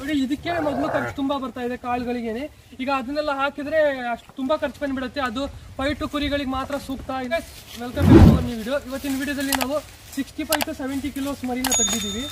ನೋಡಿ ಇದಕ್ಕೆ ಮೊದಲು ಖರ್ಚು ತುಂಬಾ ಬರ್ತಾ ಇದೆ ಕಾಳುಗಳಿಗೇನೆ ಈಗ ಅದನ್ನೆಲ್ಲ ಹಾಕಿದ್ರೆ ಅಷ್ಟು ತುಂಬಾ ಖರ್ಚು ಬಂದ್ಬಿಡುತ್ತೆ ಅದು ಫೈವ್ ಟು ಕುರಿಗಳಿಗೆ ಮಾತ್ರ ಸೂಕ್ತ ಈಗ ವೆಲ್ಕಮ್ ಬ್ಯಾಕ್ ನ್ಯೂ ವಿಡಿಯೋ ಇವತ್ತಿನ ವಿಡಿಯೋದಲ್ಲಿ ನಾವು sixty five to seventy kilos ಮರಿನ ತೆಗೆದಿದ್ದೀವಿ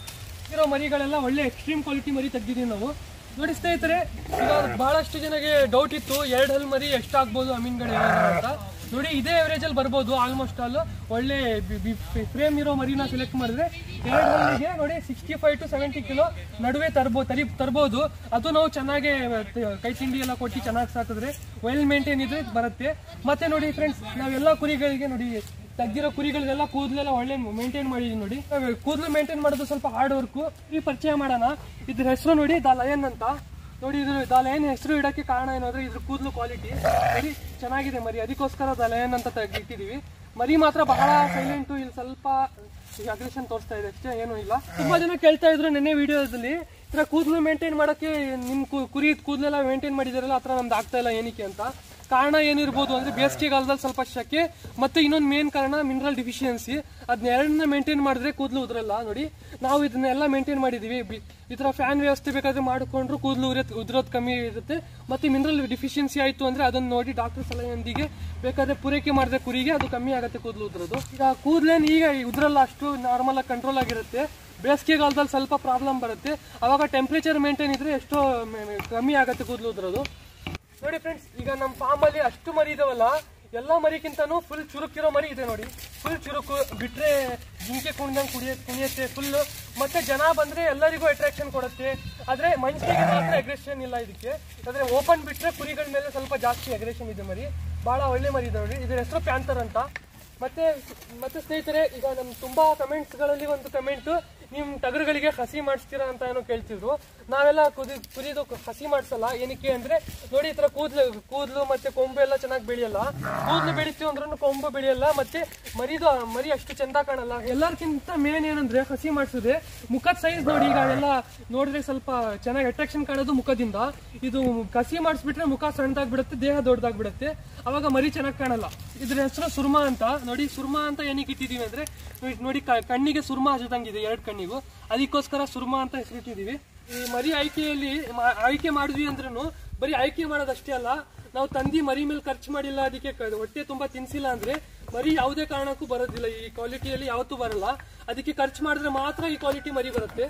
ಇರೋ ಮರಿಗಳೆಲ್ಲ ಒಳ್ಳೆ ಎಕ್ಸ್ಟ್ರೀಮ್ ಕ್ವಾಲಿಟಿ ಮರಿ ತೆಗ್ದಿದ್ದೀವಿ ನಾವು ನೋಡಿ ಸ್ನೇಹಿತರೆ ಈಗ ಬಹಳಷ್ಟು ಜನಗೆ ಡೌಟ್ ಇತ್ತು ಎರಡು ಹಲ್ ಮರಿ ಎಷ್ಟಾಗ್ಬೋದು ಅಮೀನ್ಗಳು ಅಂತ ನೋಡಿ ಇದೇ ಅವರೇಜ್ ಅಲ್ಲಿ ಬರ್ಬೋದು ಆಲ್ಮೋಸ್ಟ್ ಆಲ್ ಒಳ್ಳೆ ಫ್ರೇಮ್ ಇರೋ ಮರಿನ ಸೆಲೆಕ್ಟ್ ಮಾಡಿದ್ರೆ ಎರಡು ಹಲ್ಲಿಗೆ ನೋಡಿ sixty five to seventy kilo ನಡುವೆ ತರ್ಬೋದು ತರಿ ತರ್ಬೋದು ಅದು ನಾವು ಚೆನ್ನಾಗಿ ಕೈ ತಿಂಡಿ ಎಲ್ಲ ಕೊಟ್ಟು ಚೆನ್ನಾಗಿ ಸಾಕಿದ್ರೆ ವೆಲ್ ಮೇಂಟೈನ್ ಇದ್ರೆ ಬರುತ್ತೆ ಮತ್ತೆ ನೋಡಿ ಫ್ರೆಂಡ್ಸ್ ನಾವೆಲ್ಲ ಕುರಿಗಳಿಗೆ ನೋಡಿ ತೆಗ್ದಿರೋ ಕುರಿಗಳಿಗೆಲ್ಲ ಕೂದಲೆಲ್ಲ ಒಳ್ಳೆ ಮೇಂಟೈನ್ ಮಾಡಿದೀವಿ ನೋಡಿ ಕೂದಲು ಮೇಂಟೈನ್ ಮಾಡೋದು ಸ್ವಲ್ಪ ಹಾರ್ಡ್ ವರ್ಕು ಈ ಪರಿಚಯ ಮಾಡೋಣ ಇದ್ರ ಹೆಸರು ನೋಡಿ ದ ಲಯನ್ ಅಂತ ನೋಡಿ ಇದು ದ ಲಯನ್ ಹೆಸರು ಇಡಕ್ಕೆ ಕಾರಣ ಏನಂದ್ರೆ ಇದ್ರ ಕೂದಲು ಕ್ವಾಲಿಟಿ ಮರಿ ಚೆನ್ನಾಗಿದೆ ಮರಿ ಅದಕ್ಕೋಸ್ಕರ ದ ಲಯನ್ ಅಂತ ತೆಗ್ದು ಇಟ್ಟಿದೀವಿ ಮರಿ ಮಾತ್ರ ಬಹಳ ಸೈಲೆಂಟು ಇಲ್ಲಿ ಸ್ವಲ್ಪ ಅಗ್ರೆಷನ್ ತೋರಿಸ್ತಾ ಇದೆ ಅಷ್ಟೇ ಏನೂ ಇಲ್ಲ ತುಂಬಾ ಜನ ಕೇಳ್ತಾ ಇದ್ರು ನಿನ್ನೆ ವಿಡಿಯೋದಲ್ಲಿ ಈ ಥರ ಕೂದಲು ಮೇಂಟೈನ್ ಮಾಡೋಕ್ಕೆ ನಿಮ್ಮ ಕು- ಕುರಿ ಕೂದಲೆಲ್ಲ ಮೇಂಟೈನ್ ಮಾಡಿದಾರಲ್ಲ ಆ ಥರ ನಮ್ದು ಆಗ್ತಾ ಇಲ್ಲ ಏನಕ್ಕೆ ಅಂತ ಕಾರಣ ಏನಿರ್ಬೋದು ಅಂದ್ರೆ ಬೇಸಿಗೆಗಾಲದಲ್ಲಿ ಸ್ವಲ್ಪ ಶೆಕೆ ಮತ್ತೆ ಇನ್ನೊಂದು ಮೇನ್ ಕಾರಣ ಮಿನರಲ್ ಡಿಫಿಷಿಯನ್ಸಿ ಅದನ್ನ ಎರಡನ್ನ ಮೇಂಟೈನ್ ಮಾಡಿದ್ರೆ ಕೂದಲು ಉದ್ರಲ್ಲ ನೋಡಿ ನಾವು ಇದನ್ನೆಲ್ಲ ಮೇಂಟೈನ್ ಮಾಡಿದೀವಿ ಬಿ- ಈ ತರ ಫ್ಯಾನ್ ವ್ಯವಸ್ಥೆ ಬೇಕಾದ್ರೆ ಮಾಡಿಕೊಂಡ್ರು ಕೂದಲು ಉರಿಯೋದ್ ಉದ್ರೋದು ಕಮ್ಮಿ ಇರುತ್ತೆ ಮತ್ತೆ ಮಿನರಲ್ ಡಿಫಿಷಿಯನ್ಸಿ ಆಯ್ತು ಅಂದ್ರೆ ಅದನ್ನ ನೋಡಿ ಡಾಕ್ಟರ್ ಸಲಹೆಯೊಂದಿಗೆ ಬೇಕಾದ್ರೆ ಪೂರೈಕೆ ಮಾಡಿದ್ರೆ ಕುರಿಗೆ ಅದು ಕಮ್ಮಿ ಆಗುತ್ತೆ ಕೂದಲು ಉದ್ರೋದು ಈಗ ಕೂದಲೇನು ಈಗ ಉದ್ರಲ್ಲ ಅಷ್ಟು ನಾರ್ಮಲ್ ಆಗಿ ಕಂಟ್ರೋಲ್ ಆಗಿರುತ್ತೆ ಬೇಸಿಗೆಗಾಲದಲ್ಲಿ ಸ್ವಲ್ಪ ಪ್ರಾಬ್ಲಮ್ ಬರುತ್ತೆ ಅವಾಗ ಟೆಂಪ್ರೇಚರ್ ಮೇಂಟೈನ್ ಇದ್ರೆ ಎಷ್ಟೋ ಮ- ಕಮ್ಮಿ ಆಗುತ್ತೆ ಕೂದಲು ಉದ್ರೋದು ನೋಡಿ ಫ್ರೆಂಡ್ಸ್ ಈಗ ನಮ್ಮ ಫಾರ್ಮ್ ಅಲ್ಲಿ ಅಷ್ಟು ಮರಿ ಇದಾವಲ್ಲ ಎಲ್ಲಾ ಮರಿಗಿಂತನೂ ಫುಲ್ ಚುರುಕಿರೋ ಮರಿ ಇದೆ ನೋಡಿ ಫುಲ್ ಚುರುಕು ಬಿಟ್ರೆ ಜಿಂಕೆ ಕುಣಿದಂಗೆ ಕುಡಿಯ ಕುಣಿಯುತ್ತೆ ಫುಲ್ ಮತ್ತೆ ಜನ ಬಂದ್ರೆ ಎಲ್ಲರಿಗೂ ಅಟ್ರಾಕ್ಷನ್ ಕೊಡುತ್ತೆ ಆದ್ರೆ ಮನುಷ್ಯರಿಗೆ ಮಾತ್ರ ಅಗ್ರೆಷನ್ ಇಲ್ಲ ಇದಕ್ಕೆ ಆದ್ರೆ ಓಪನ್ ಬಿಟ್ರೆ ಕುರಿಗಳ ಮೇಲೆ ಸ್ವಲ್ಪ ಜಾಸ್ತಿ ಅಗ್ರೆಷನ್ ಇದೆ ಮರಿ ಬಹಳ ಒಳ್ಳೆ ಮರಿ ಇದೆ ನೋಡಿ ಇದ್ರ ಹೆಸರು ಪ್ಯಾಂತರ್ ಅಂತ ಮತ್ತೆ ಮತ್ತೆ ಸ್ನೇಹಿತರೆ ಈಗ ನಮ್ ತುಂಬಾ ಕಮೆಂಟ್ಸ್ ಗಳಲ್ಲಿ ಒಂದು ಕಮೆಂಟ್ ನಿಮ್ ಟಗರುಗಳಿಗೆ ಹಸಿ ಮಾಡಿಸ್ತೀರಾ ಅಂತ ಏನೋ ಕೇಳ್ತಿದ್ರು ನಾವೆಲ್ಲ ಕುದಿ ಕುರಿದು ಹಸಿ ಮಾಡಿಸಲ್ಲ ಏನಕ್ಕೆ ಅಂದ್ರೆ ನೋಡಿ ಈ ತರ ಕೂದ್ಲು ಕೂದ್ಲು ಮತ್ತೆ ಕೊಂಬು ಎಲ್ಲ ಚೆನ್ನಾಗಿ ಬೆಳೆಯಲ್ಲ ಕೂದ್ಲು ಬೆಳಿತೀವಿ ಅಂದ್ರೂ ಕೊಂಬು ಬೆಳೆಯಲ್ಲ ಮತ್ತೆ ಮರಿದು ಮರಿ ಅಷ್ಟು ಚಂದ ಕಾಣಲ್ಲ ಎಲ್ಲರಿಗಿಂತ ಮೇನ್ ಏನಂದ್ರೆ ಹಸಿ ಮಾಡಿಸಿದ್ರೆ ಮುಖದ ಸೈಜ್ ನೋಡಿ ಈಗ ಎಲ್ಲ ನೋಡಿದ್ರೆ ಸ್ವಲ್ಪ ಚೆನ್ನಾಗಿ ಅಟ್ರಾಕ್ಷನ್ ಕಾಣೋದು ಮುಖದಿಂದ ಇದು ಕಸಿ ಮಾಡಿಸ್ಬಿಟ್ರೆ ಮುಖ ಸಣ್ಣದಾಗ್ಬಿಡುತ್ತೆ ದೇಹ ದೊಡ್ಡದಾಗ್ಬಿಡುತ್ತೆ ಅವಾಗ ಮರಿ ಚೆನ್ನಾಗಿ ಕಾಣಲ್ಲ ಇದ್ರ ಹೆಸರು ಸುರ್ಮಾ ಅಂತ ನೋಡಿ ಸುರ್ಮಾ ಅಂತ ಏನಕ್ಕೆ ಇಟ್ಟಿದೀವಿ ಅಂದ್ರೆ ನೋಡಿ- ನೋಡಿ ಕ- ಕಣ್ಣಿಗೆ ಸುರ್ಮಾ ಹಚ್ಚದಂಗಿದೆ ಎರಡು ಕಣ್ಣಿಗೂ ಅದಕ್ಕೋಸ್ಕರ ಸುರ್ಮಾ ಅಂತ ಹೆಸರಿಟ್ಟಿದೀವಿ ಈ ಮರಿ ಆಯ್ಕೆಯಲ್ಲಿ ಮಾ- ಆಯ್ಕೆ ಮಾಡಿದ್ವಿ ಅಂದ್ರೂ ಬರೀ ಆಯ್ಕೆ ಮಾಡೋದಷ್ಟೇ ಅಲ್ಲ ನಾವು ತಂದಿ ಮರಿ ಮೇಲೆ ಖರ್ಚು ಮಾಡಿಲ್ಲ ಅದಕ್ಕೆ ಕ- ಹೊಟ್ಟೆ ತುಂಬಾ ತಿನ್ಸಿಲ್ಲ ಅಂದ್ರೆ ಮರಿ ಯಾವುದೇ ಕಾರಣಕ್ಕೂ ಬರೋದಿಲ್ಲ ಈ ಕ್ವಾಲಿಟಿಯಲ್ಲಿ ಯಾವತ್ತೂ ಬರಲ್ಲ ಅದಕ್ಕೆ ಖರ್ಚು ಮಾಡಿದ್ರೆ ಮಾತ್ರ ಈ ಕ್ವಾಲಿಟಿ ಮರಿ ಬರುತ್ತೆ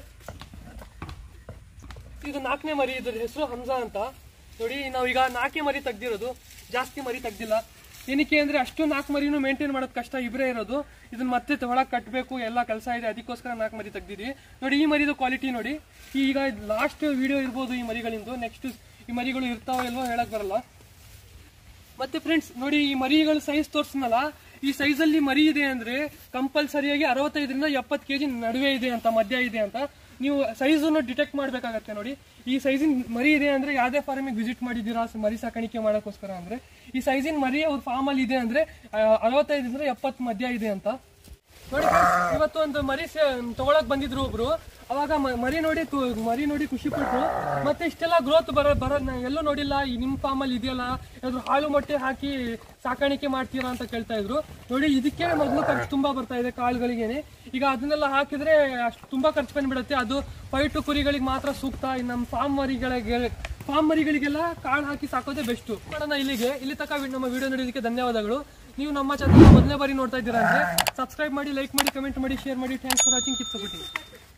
ಇದು ನಾಲ್ಕನೇ ಮರಿ ಇದ್ರ ಹೆಸರು ಹಂಸಾ ಅಂತ ನೋಡಿ ನಾವೀಗ ನಾಲ್ಕೇ ಮರಿ ತೆಗ್ದಿರೋದು ಜಾಸ್ತಿ ಮರಿ ತೆಗ್ದಿಲ್ಲ ಏನಕ್ಕೆ ಅಂದ್ರೆ ಅಷ್ಟು ನಾಲ್ಕು ಮರಿನೂ ಮೇಂಟೈನ್ ಮಾಡೋದು ಕಷ್ಟ ಇಬ್ಬರೇ ಇರೋದು ಇದನ್ನ ಮತ್ತೆ ಒಳಗೆ ಕಟ್ಟಬೇಕು ಎಲ್ಲ ಕೆಲಸ ಇದೆ ಅದಕ್ಕೋಸ್ಕರ ನಾಲ್ಕು ಮರಿ ತೆಗ್ದಿದ್ವಿ ನೋಡಿ ಈ ಮರಿದು ಕ್ವಾಲಿಟಿ ನೋಡಿ ಈಗ ಲಾಸ್ಟ್ ವಿಡಿಯೋ ಇರ್ಬೋದು ಈ ಮರಿಗಳಿಂದು ನೆಕ್ಸ್ಟ್ ಈ ಮರಿಗಳು ಇರ್ತಾವೋ ಇಲ್ವೋ ಹೇಳಕ್ ಬರಲ್ಲ ಮತ್ತೆ ಫ್ರೆಂಡ್ಸ್ ನೋಡಿ ಈ ಮರಿಗಳ ಸೈಜ್ ತೋರಿಸ್ನಲ್ಲ ಈ ಸೈಜ್ ಅಲ್ಲಿ ಮರಿ ಇದೆ ಅಂದ್ರೆ ಕಂಪಲ್ಸರಿಯಾಗಿ ಅರವತ್ತೈದರಿಂದ ಎಪ್ಪತ್ತು ಕೆಜಿ ನಡುವೆ ಇದೆ ಅಂತ ಮಧ್ಯ ಇದೆ ಅಂತ ನೀವು ಸೈಜ್ ಡಿಟೆಕ್ಟ್ ಮಾಡ್ಬೇಕಾಗತ್ತೆ ನೋಡಿ ಈ ಸೈಜಿನ ಮರಿ ಇದೆ ಅಂದ್ರೆ ಯಾವ್ದೇ ಫಾರ್ಮಿಗೆ ವಿಸಿಟ್ ಮಾಡಿದ್ದೀರಾ ಸ- ಮರಿ ಸಾಕಾಣಿಕೆ ಮಾಡೋಕ್ಕೋಸ್ಕರ ಅಂದ್ರೆ ಈ ಸೈಜಿನ ಮರಿ ಅವ್ರ ಫಾರ್ಮ್ ಅಲ್ಲಿ ಇದೆ ಅಂದ್ರೆ ಆ, ಅರವತ್ತೈದರಿಂದ ಎಪ್ಪತ್ತು ಮಧ್ಯ ಇದೆ ಅಂತ ನೋಡಿ friends, ಇವತ್ತು ಒಂದು ಮರಿ ಸೆ- ತಗೊಳಕ್ ಬಂದಿದ್ರು ಒಬ್ರು ಅವಾಗ ಮ- ಮರಿ ನೋಡಿ ಕು- ಮರಿ ನೋಡಿ ಖುಷಿ ಪಟ್ರು ಮತ್ತೆ ಇಷ್ಟೆಲ್ಲ ಗ್ರೋತ್ ಬರೋ ಬರೋದ್ ನಾ ಎಲ್ಲೂ ನೋಡಿಲ್ಲ ಈ ನಿಮ್ ಫಾರ್ಮ್ ಅಲ್ಲಿ ಇದೆಯಲ್ಲ ಏನಾದ್ರು ಹಾಳು ಮೊಟ್ಟೆ ಹಾಕಿ ಸಾಕಾಣಿಕೆ ಮಾಡ್ತೀರಾ ಅಂತ ಕೇಳ್ತಾ ಇದ್ರು ನೋಡಿ ಇದಕ್ಕೆ ಮೊದಲು ಖರ್ಚು ತುಂಬಾ ಬರ್ತಾ ಇದೆ ಕಾಳುಗಳಿಗೇನೆ ಈಗ ಅದನ್ನೆಲ್ಲ ಹಾಕಿದ್ರೆ ಅಷ್ಟು ತುಂಬಾ ಖರ್ಚು ಬಂದ್ಬಿಡುತ್ತೆ ಅದು ಫೈವ್ ಟು ಕುರಿಗಳಿಗೆ ಮಾತ್ರ ಸೂಕ್ತ ಇನ್ನು ನಮ್ಮ ಫಾರ್ಮ್ ಮರಿಗಳಿಗೆ ಫಾರ್ಮ್ ಮರಿಗಳಿಗೆಲ್ಲ ಕಾಳು ಹಾಕಿ ಸಾಕೋದೇ ಬೆಸ್ಟ್ ಮಾಡೋಣ ಇಲ್ಲಿಗೆ ಇಲ್ಲಿ ತನಕ ವಿ- ನಮ್ಮ ವಿಡಿಯೋ ನೋಡೋದಕ್ಕೆ ಧನ್ಯವಾದಗಳು ನೀವು ನಮ್ಮ ಚಾನಲ್ ಮೊದಲನೇ ಬಾರಿ ನೋಡ್ತಾ ಇದ್ದೀರಾ ಅಂದ್ರೆ ಸಬ್ಸ್ಕ್ರೈಬ್ ಮಾಡಿ ಲೈಕ್ ಮಾಡಿ ಕಮೆಂಟ್ ಮಾಡಿ ಶೇರ್ ಮಾಡಿ thanks for watching keep supporting